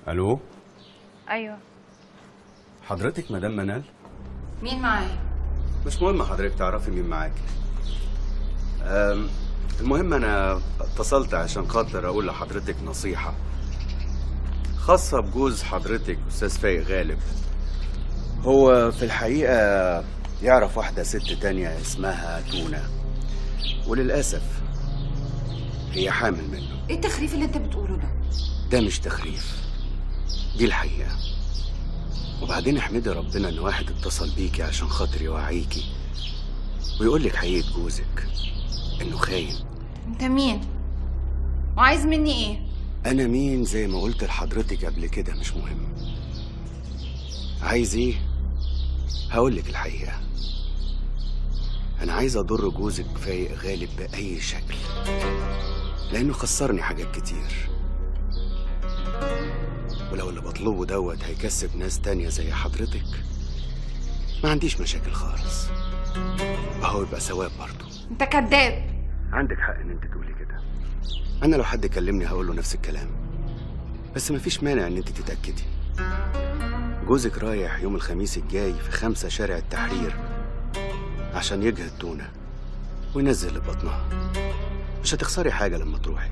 الو ايوه حضرتك مدام منال مين معايا مش مهم حضرتك تعرفي مين معاك أم، المهم انا اتصلت عشان خاطر اقول لحضرتك نصيحة خاصة بجوز حضرتك استاذ فايق غالب هو في الحقيقة يعرف واحدة ست تانية اسمها تونة وللأسف هي حامل منه ايه التخريف اللي انت بتقوله ده ده مش تخريف دي الحقيقة وبعدين احمدي ربنا ان واحد اتصل بيكي عشان خاطر يوعيكي ويقول لك حقيقة جوزك انه خاين انت مين وعايز مني ايه انا مين زي ما قلت لحضرتك قبل كده مش مهم عايز ايه هقول لك الحقيقة انا عايز اضر جوزك فايق غالب باي شكل لانه خسرني حاجات كتير ولو اللي بطلبه دوت هيكسب ناس تانية زي حضرتك ما عنديش مشاكل خالص اهو يبقى ثواب برضه انت كذاب عندك حق ان انت تقولي كده انا لو حد كلمني هقول له نفس الكلام بس مفيش مانع ان انت تتاكدي جوزك رايح يوم الخميس الجاي في خمسة شارع التحرير عشان يجهد تونة وينزل اللي بطنها مش هتخسري حاجة لما تروحي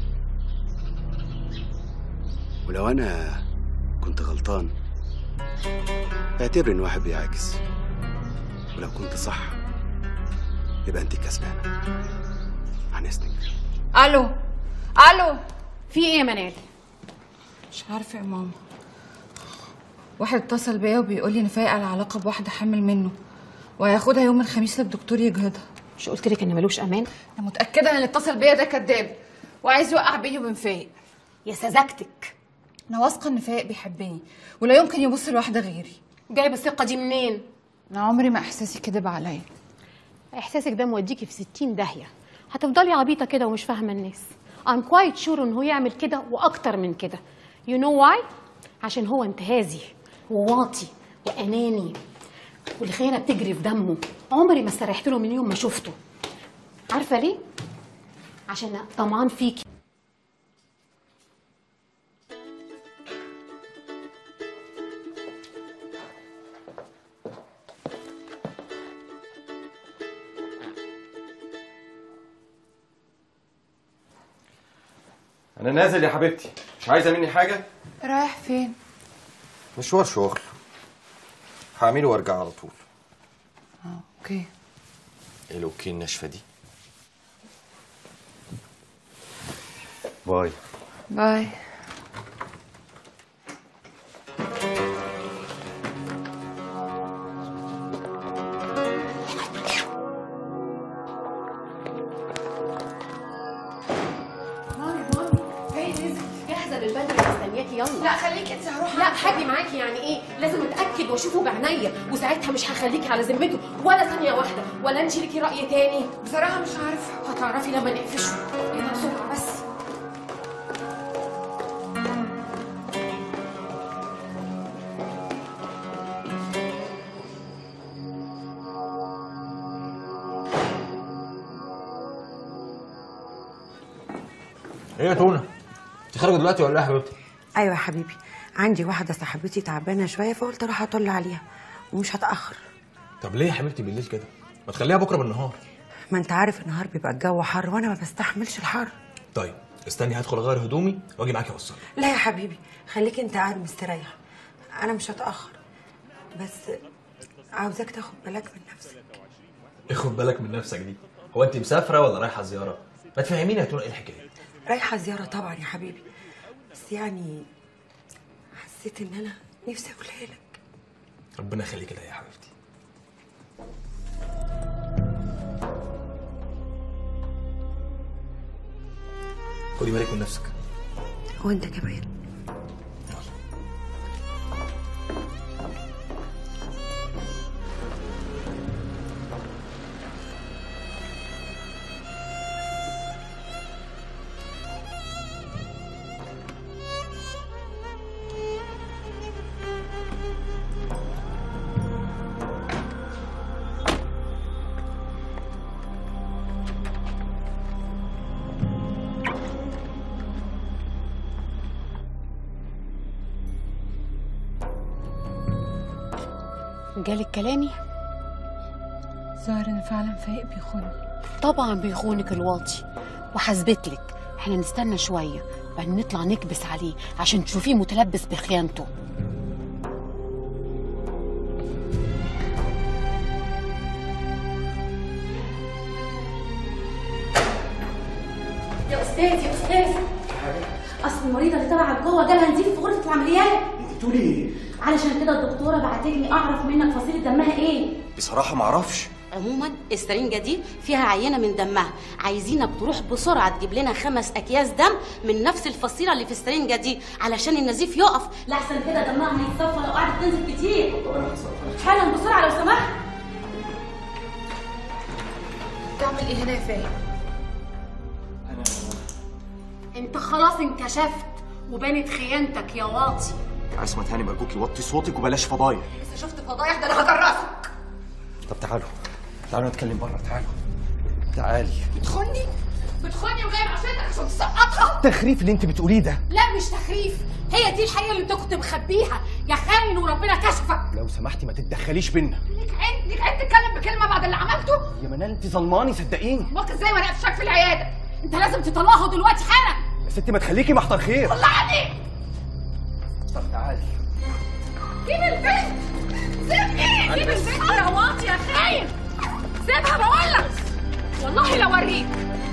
ولو أنا كنت غلطان اعتبري إن واحد بيعاكس ولو كنت صح يبقى أنت كسبانة عن إذنك الو الو في ايه يا منال مش عارفه يا ماما واحد اتصل بيا وبيقول لي ان فايق على علاقه بواحده حامل منه وهياخدها يوم الخميس للدكتور يجهضها مش قلت لك ان ملوش امان انا متاكده ان اللي اتصل بيا ده كذاب وعايز يوقع بيني وبين فايق يا سذاجتك انا واثقه ان فايق بيحبني ولا يمكن يبص لواحده غيري جايب الثقه دي منين انا عمري ما احساسي كدب عليا احساسك ده موديكي في 60 داهيه هتفضلي عبيطه كده ومش فاهمه الناس I'm quite sure ان هو يعمل كده واكتر من كده you know why عشان هو انتهازي وواطي واناني والخيانه بتجري في دمه عمري ما استريحت له من يوم ما شفته عارفه ليه عشان طمعان فيكي انا نازل يا حبيبتي مش عايزه مني حاجه رايح فين مشوار شغل هعمله وارجع على طول اوكي ايه الاوكي الناشفه دي باي باي مامي مامي هي نزل جاهزه للبدري مستنياكي يلا لا خليك انت هروح لا حاجي معاكي يعني ايه لازم اتاكد واشوفه بعينيا وساعتها مش هخليكي على ذمته ولا ثانيه واحده ولا انت ليكي راي تاني بصراحه مش عارفه هتعرفي لما نقفشه يلا بسرعه بس ايه يا تونه انت خارجه دلوقتي ولا ايه يا حبيبتي ايوه يا حبيبي عندي واحده صاحبتي تعبانه شويه فقلت اروح اطل عليها ومش هتاخر طب ليه يا حبيبتي بالليل كده ما تخليها بكره بالنهار ما انت عارف النهار بيبقى الجو حر وانا ما بستحملش الحر طيب استني هدخل اغير هدومي واجي معاكي اوصلك لا يا حبيبي خليك انت قاعد مستريح انا مش هتاخر بس عاوزاك تاخد بالك من نفسك اخد بالك من نفسك دي هو انت مسافره ولا رايحه زياره ما تفهميني يا تونه ايه الحكايه رايحه زياره طبعا يا حبيبي بس يعني حسيت ان انا نفسي اقولها لك ربنا يخليك كده يا حبيبتي خدي بالك من نفسك وانت كمان جالك كلامي ظاهر ان فعلا فايق بيخوني طبعا بيخونك الواطي وحسبت لك احنا نستنى شويه بعدين نطلع نكبس عليه عشان تشوفيه متلبس بخيانته يا استاذ يا استاذ اصل المريضه اللي تبعك جوه جالها نزيف في غرفه العمليات بتقولي ايه؟ علشان كده الدكتوره بعتتني اعرف منك فصيله دمها ايه بصراحة معرفش عموما السرنجه دي فيها عينه من دمها عايزينك تروح بسرعه تجيب لنا خمس اكياس دم من نفس الفصيله اللي في السرنجه دي علشان النزيف يقف لاحسن كده دمها هيتصفى لو قعدت تنزل كتير حالا بسرعه لو سمحت تعمل ايه هنا يا فايق انت خلاص انكشفت وبانت خيانتك يا واطي يا عصمت هاني مرجوكي وطي صوتك وبلاش فضايح لسه شفت فضايح ده انا هجرسك طب تعالوا تعالوا نتكلم بره تعالوا تعالي بتخوني بتخوني وجايب عشانك عشان تسقطها التخريف اللي انت بتقوليه ده لا مش تخريف هي دي الحقيقه اللي انت كنت مخبيها يا خاين وربنا كشفك لو سمحتي ما تتدخليش بينا ليك عين ليك عين تتكلم بكلمه بعد اللي عملته يا منال انت ظلماني صدقيني امك ازاي ما نقفشك في العياده انت لازم تطلعه دلوقتي حالا يا ستي ما تخليكي محضر خير طلعني طب تعالي جيب البنت سيبني جيب البنت يا واطي يا خاين سيبها بقول لك والله لو اوريك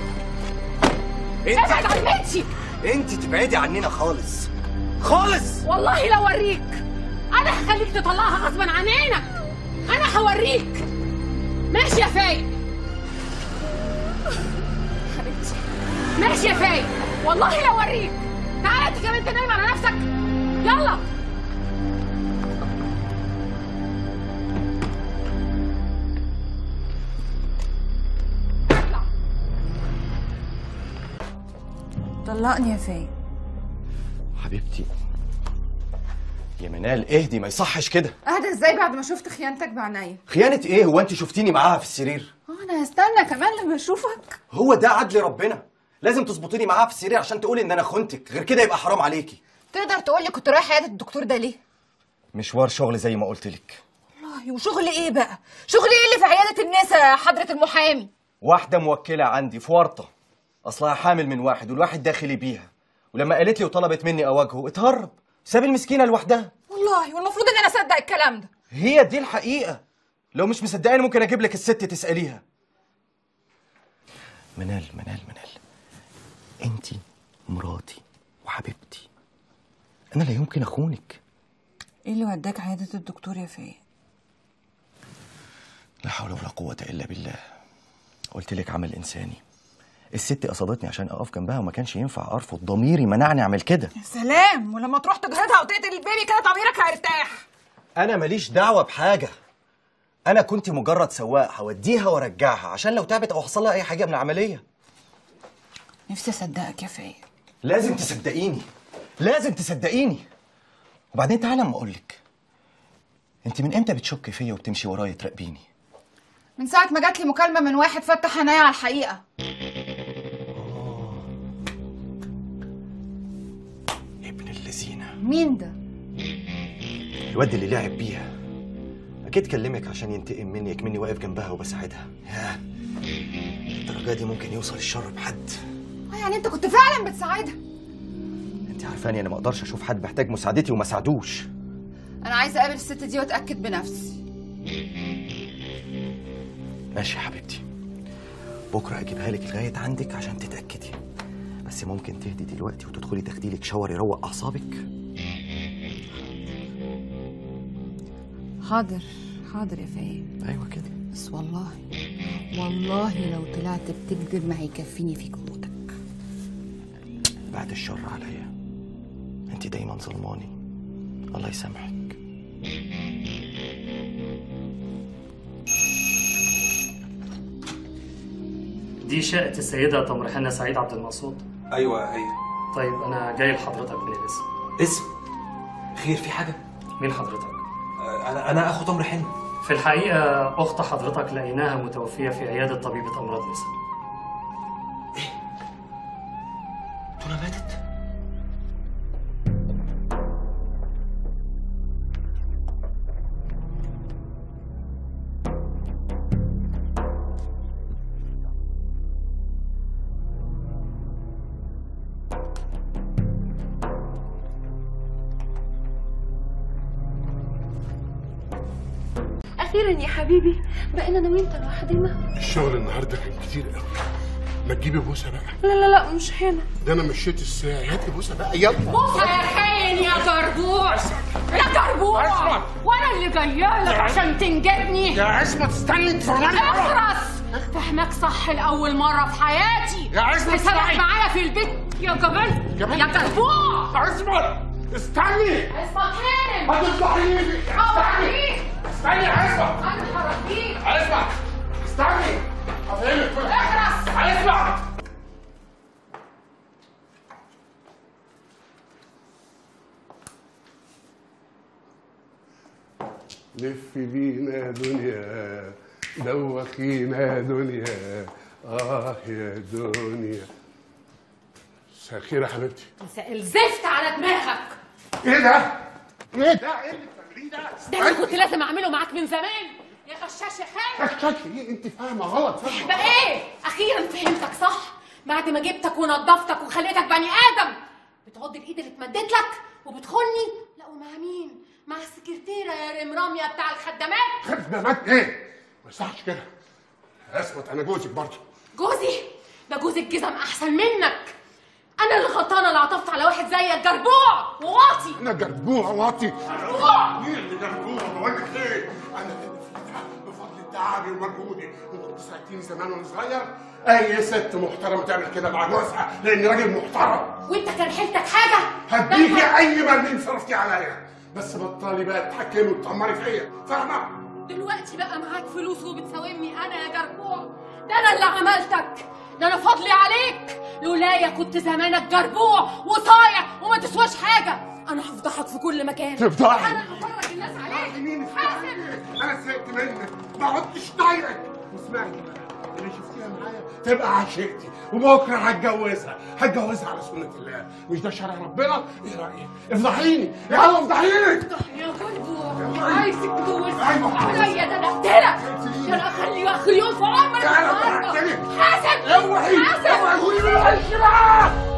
ابعد عن بنتي انت تبعدي عننا خالص خالص والله لو اوريك انا هخليك تطلعها غصبا عن عينك انا هوريك ماشي يا فايق حبيبتي ماشي يا فايق والله لو اوريك تعالى انت كمان تنام على نفسك يلا اطلع. طلقني يا فايق حبيبتي يا منال اهدي ما يصحش كده اهدى ازاي بعد ما شفت خيانتك بعينيا خيانة ايه هو انت شفتيني معاها في السرير انا هستنى كمان لما اشوفك هو ده عدل ربنا لازم تظبطيني معاها في السرير عشان تقولي ان انا خنتك غير كده يبقى حرام عليكي تقدر تقول لي كنت رايح عياده الدكتور ده ليه مشوار شغل زي ما قلت لك والله وشغل ايه بقى شغل ايه اللي في عياده النساء يا حضره المحامي واحدة موكلة عندي في ورطة أصلها حامل من واحد والواحد داخلي بيها ولما قالت لي وطلبت مني أواجهه اتهرب ساب المسكينة لوحدها والله والمفروض ان انا اصدق الكلام ده هي دي الحقيقة لو مش مصدقاني ممكن أجيب لك الست تسأليها منال منال منال أنت مراتي وحبيبتي أنا لا يمكن أخونك ايه اللي وداك عياده الدكتور يا فايق لا حول ولا قوة إلا بالله قلت لك عمل إنساني الست قصدتني عشان أقف جنبها وما كانش ينفع أرفض ضميري منعني أعمل كده يا سلام ولما تروح تجهضها وتقتل البيبي كده ضميرك هيرتاح أنا ماليش دعوة بحاجة أنا كنت مجرد سواق هوديها وأرجعها عشان لو تعبت أو حصل لها أي حاجة من العملية نفسي اصدقك يا فايق لازم تصدقيني لازم تصدقيني وبعدين تعالى أما أقولك أنت من إمتى بتشكي فيا وبتمشي ورايا تراقبيني من ساعه ما جات لي مكالمه من واحد فتح عينيا على الحقيقه ابن اللذينة مين ده الواد اللي لعب بيها اكيد كلمك عشان ينتقم مني مني واقف جنبها وبساعدها ياه الدرجه دي ممكن يوصل الشر بحد آه، يعني انت كنت فعلا بتساعدها انت عارفاني انا ما اقدرش اشوف حد محتاج مساعدتي وما ساعدوش انا عايزه اقابل الست دي واتاكد بنفسي ماشي يا حبيبتي بكره اجيبها لك لغايه عندك عشان تتاكدي بس ممكن تهدي دلوقتي وتدخلي تاخدي لك شاور يروق اعصابك حاضر حاضر يا فايق ايوه كده بس والله والله لو طلعت بتكذب ما هيكفيني فيك موتك بعد الشر عليا انت دايما ظلماني الله يسامحك دي شقة السيدة تمر حنا سعيد عبد المقصود ايوه هي طيب أنا جاي لحضرتك من الاسم اسم خير في حاجه مين حضرتك؟ آه، انا انا اخو تمر حنه في الحقيقة أخت حضرتك لقيناها متوفية في عيادة طبيبة أمراض نساء تونة ماتت اخيرا يا حبيبي بقينا انا وانت لوحدنا الشغل النهارده كان كتير قوي ما تجيبي بوسه بقى لا لا لا مش هنا ده انا مشيت الساعه هات لي بوسه بقى يلا بوسه يا خاين يا جربوع يا جربوع وانا اللي جايه لك عشان تنجدني يا عصمت استني تفرماني اخرس فهمك صح لاول مره في حياتي يا عصمت بسبب اسمعي. معايا في البيت يا جبل جبل؟ يا جربوع عصمت استني اسمع هانم هتطلعي ايدي هوريك استني يا عصمت انا هربيك عصمت استني هفهمك كل اخرس عصمت لف بينا يا دنيا دوخينا يا دنيا اه يا دنيا مساء الخير يا حبيبتي مساء الزفت على دماغك ايه ده؟ ايه ده؟ ايه اللي بتعمليه ده؟ ده اللي كنت لازم اعمله معاك من زمان يا غشاش يا خاين خشاش ايه؟ انت فاهمه غلط فاهمه بقى ايه اخيرا فهمتك صح بعد ما جبتك ونضفتك وخليتك بني ادم بتعض الايد اللي اتمدت لك وبتخوني لا ومع مين مع السكرتيره يا رمراميه بتاع الخدامات خدمات ايه؟ ما يصحش كده اثبت انا جوزك برضه جوزي ده جوز الجزم احسن منك انا اللي غلطانه اللي عطفت على واحد زيك جربوع وواطي انا جربوع واطي جربوع مين اللي جربوع بقول لك ايه؟ انا بفضل تعبي ومجهودي انت كنت ساعدتيني زمان وانا صغير اي ست محترمه تعمل كده مع جوزها لاني راجل محترم وانت كان حيلتك حاجه هديكي اي مليم صرفتي عليا بس بطلي بقى تحكمي وتطمري فيا فاهمه؟ دلوقتي بقى معاك فلوس وبتساومني انا يا جربوع ده انا اللي عملتك ده انا فضلي عليك لولايا كنت زمانك جربوع وصايع وما تسواش حاجه انا هفضحك في كل مكان تفضحي؟ انا هفرج الناس عليك مين حاسب انا زهقت منك ما عدتش طايقك واسمعي بقى اللي شفتيها معايا تبقى عشيقتي وبكره هتجوزها هتجوزها على سنه الله مش ده شرع ربنا ايه رايك افضحيني يلا افضحيني يا جربوع عايز تتجوز أيوة. عليا ده انا اقتلك ده انا اخلي اخر يوم في عمرك يلا النهاردة. افضحيني حاسب اوعي حاسب اوعي قولي له العيش بقى